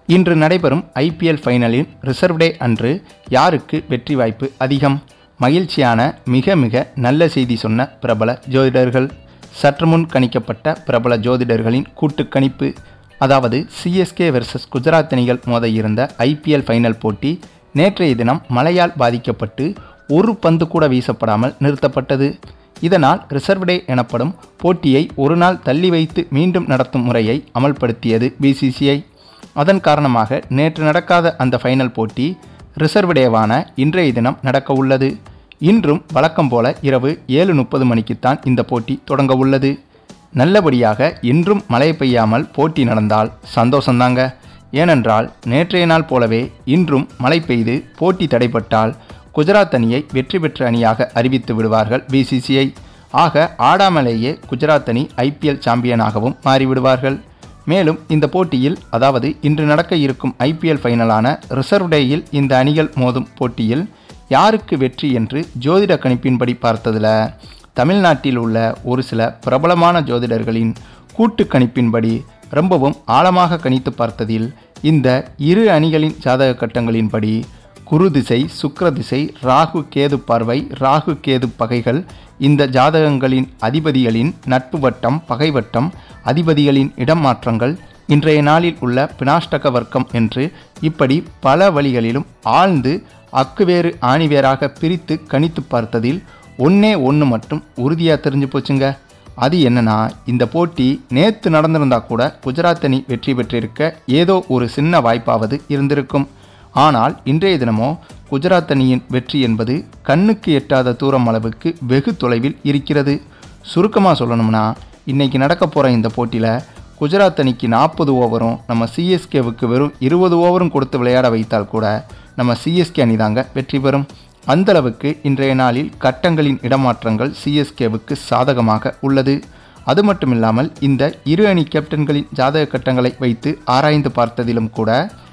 இன்று நடைபெறும் IPL ஃபைனலில் reserve டே அன்று யாருக்கு வெற்றி வாய்ப்பு அதிகம் மகிழ்ச்சியான மிக மிக நல்ல செய்தி சொன்ன பிரபல ஜோதிடர்கள் சற்று முன் கணிக்கப்பட்ட பிரபல ஜோதிடர்களின் கூட்டு கணிப்பு அதாவது சிஎஸ்கே வெர்சஸ் குஜராத் அணிகள் மோத இருந்த ஐபிஎல் ஃபைனல் போட்டி நேற்றைய தினம் மழையால் பாதிக்கப்பட்டு ஒரு பந்து கூட வீசப்படாமல் நிறுத்தப்பட்டது இதனால் ரிசர்வ் டே எனப்படும் போட்டியை ஒரு நாள் தள்ளி வைத்து மீண்டும் நடத்தும் முறையை அமல்படுத்தியது பிசிசிஐ அதன் காரணமாக நேற்று நடக்காத அந்த ஃபைனல் போட்டி ரிசர்வ் டேவான இன்றைய தினம் நடக்க உள்ளது இன்றும் வழக்கம் போல இரவு ஏழு முப்பது மணிக்குத்தான் இந்த போட்டி தொடங்க உள்ளது நல்லபடியாக இன்றும் மழை பெய்யாமல் போட்டி நடந்தால் சந்தோஷந்தாங்க ஏனென்றால் நேற்றைய நாள் போலவே இன்றும் மழை பெய்து போட்டி தடைப்பட்டால் குஜராத் அணியை வெற்றி பெற்ற அணியாக அறிவித்து விடுவார்கள் பிசிசிஐ ஆக ஆடாமலேயே குஜராத் அணி ஐபிஎல் சாம்பியனாகவும் மாறிவிடுவார்கள் மேலும் இந்த போட்டியில் அதாவது இன்று நடக்க இருக்கும் ஐபிஎல் ஃபைனலான ரிசர்வ் டேயில் இந்த அணிகள் மோதும் போட்டியில் யாருக்கு வெற்றி என்று ஜோதிட கணிப்பின்படி பார்த்ததில் தமிழ்நாட்டில் உள்ள ஒரு சில பிரபலமான ஜோதிடர்களின் கூட்டு கணிப்பின்படி ரொம்பவும் ஆழமாக கணித்து பார்த்ததில் இந்த இரு அணிகளின் ஜாதக கட்டங்களின்படி குரு திசை சுக்கிர திசை ராகு கேது பார்வை ராகு கேது பகைகள் இந்த ஜாதகங்களின் அதிபதிகளின் நட்பு வட்டம் பகை வட்டம் அதிபதிகளின் இடம் மாற்றங்கள் இன்றைய நாளில் உள்ள பினாஷ்டக வர்க்கம் என்று இப்படி பல வழிகளிலும் ஆழ்ந்து அக்குவேறு ஆணிவேராக பிரித்து கணித்து பார்த்ததில் ஒன்னே ஒன்று மட்டும் உறுதியாக தெரிஞ்சு போச்சுங்க அது என்னன்னா இந்த போட்டி நேற்று நடந்திருந்தா கூட குஜராத் அணி வெற்றி பெற்றிருக்க ஏதோ ஒரு சின்ன வாய்ப்பாவது இருந்திருக்கும் ஆனால் இன்றைய தினமோ குஜராத் அணியின் வெற்றி என்பது கண்ணுக்கு எட்டாத தூரம் அளவுக்கு வெகு தொலைவில் இருக்கிறது சுருக்கமாக சொல்லணும்னா இன்னைக்கு நடக்க போகிற இந்த போட்டியில் குஜராத் அணிக்கு நாற்பது ஓவரும் நம்ம சிஎஸ்கேவுக்கு வெறும் இருபது ஓவரும் கொடுத்து விளையாட வைத்தால் கூட நம்ம சிஎஸ்கே அணி தாங்க வெற்றி பெறும் அந்தளவுக்கு இன்றைய நாளில் கட்டங்களின் இடமாற்றங்கள் சிஎஸ்கேவுக்கு சாதகமாக உள்ளது அது மட்டுமில்லாமல் இந்த இரு அணி கேப்டன்களின் ஜாதக கட்டங்களை வைத்து ஆராய்ந்து பார்த்ததிலும் கூட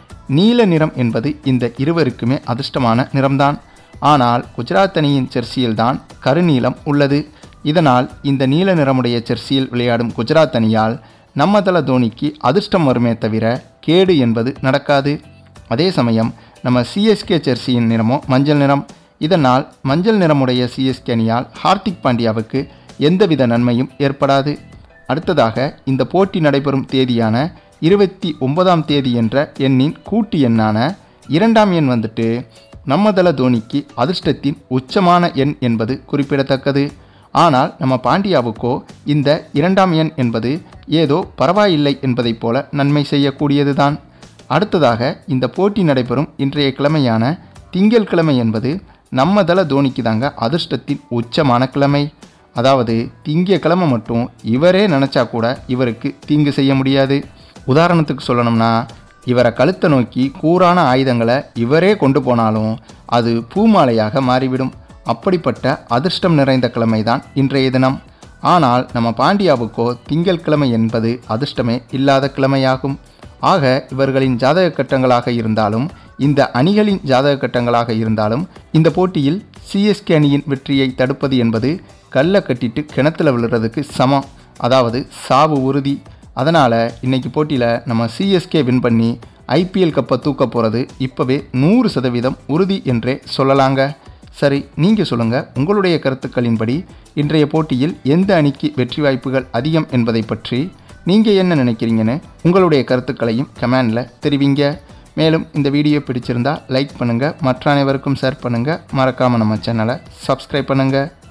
நீல நிறம் என்பது இந்த இருவருக்குமே அதிர்ஷ்டமான நிறம்தான் ஆனால் குஜராத் அணியின் ஜெர்சியில்தான் கருநீலம் உள்ளது இதனால் இந்த நீல நிறமுடைய ஜெர்சியில் விளையாடும் குஜராத் அணியால் நம்ம தல தோனிக்கு அதிர்ஷ்டம் வருமே தவிர கேடு என்பது நடக்காது அதே சமயம் நம்ம சிஎஸ்கே ஜெர்சியின் நிறமோ மஞ்சள் நிறம் இதனால் மஞ்சள் நிறமுடைய சிஎஸ்கே அணியால் ஹார்திக் பாண்டியாவுக்கு எந்தவித நன்மையும் ஏற்படாது அடுத்ததாக இந்த போட்டி நடைபெறும் தேதியான இருபத்தி ஒன்பதாம் தேதி என்ற எண்ணின் கூட்டு எண்ணான இரண்டாம் எண் வந்துட்டு நம்ம தல தோனிக்கு அதிர்ஷ்டத்தின் உச்சமான எண் என்பது குறிப்பிடத்தக்கது ஆனால் நம்ம பாண்டியாவுக்கோ இந்த இரண்டாம் எண் என்பது ஏதோ பரவாயில்லை என்பதைப் போல நன்மை செய்யக்கூடியதுதான் அடுத்ததாக இந்த போட்டி நடைபெறும் இன்றைய கிழமையான திங்கள் கிழமை என்பது நம்ம தல தோனிக்கு தாங்க அதிர்ஷ்டத்தின் உச்சமான கிழமை அதாவது திங்க கிழமை மட்டும் இவரே நினச்சா கூட இவருக்கு தீங்கு செய்ய முடியாது உதாரணத்துக்கு சொல்லணும்னா இவரை கழுத்தை நோக்கி கூரான ஆயுதங்களை இவரே கொண்டு போனாலும் அது பூமாலையாக மாறிவிடும் அப்படிப்பட்ட அதிர்ஷ்டம் நிறைந்த கிழமைதான் இன்றைய தினம் ஆனால் நம்ம பாண்டியாவுக்கோ திங்கள் கிழமை என்பது அதிர்ஷ்டமே இல்லாத கிழமையாகும் ஆக இவர்களின் ஜாதக கட்டங்களாக இருந்தாலும் இந்த அணிகளின் ஜாதக கட்டங்களாக இருந்தாலும் இந்த போட்டியில் சிஎஸ்கே அணியின் வெற்றியை தடுப்பது என்பது கல்லை கட்டிட்டு கிணத்துல விழுறதுக்கு சமம் அதாவது சாவு உறுதி அதனால் இன்னைக்கு போட்டியில் நம்ம சிஎஸ்கே வின் பண்ணி ஐபிஎல் கப்பை தூக்க போகிறது இப்போவே நூறு சதவீதம் உறுதி என்றே சொல்லலாங்க சரி நீங்கள் சொல்லுங்கள் உங்களுடைய கருத்துக்களின்படி இன்றைய போட்டியில் எந்த அணிக்கு வெற்றி வாய்ப்புகள் அதிகம் என்பதை பற்றி நீங்கள் என்ன நினைக்கிறீங்கன்னு உங்களுடைய கருத்துக்களையும் கமெண்டில் தெரிவிங்க மேலும் இந்த வீடியோ பிடிச்சிருந்தா லைக் பண்ணுங்கள் மற்ற அனைவருக்கும் ஷேர் பண்ணுங்கள் மறக்காமல் நம்ம சேனலை சப்ஸ்கிரைப் பண்ணுங்கள்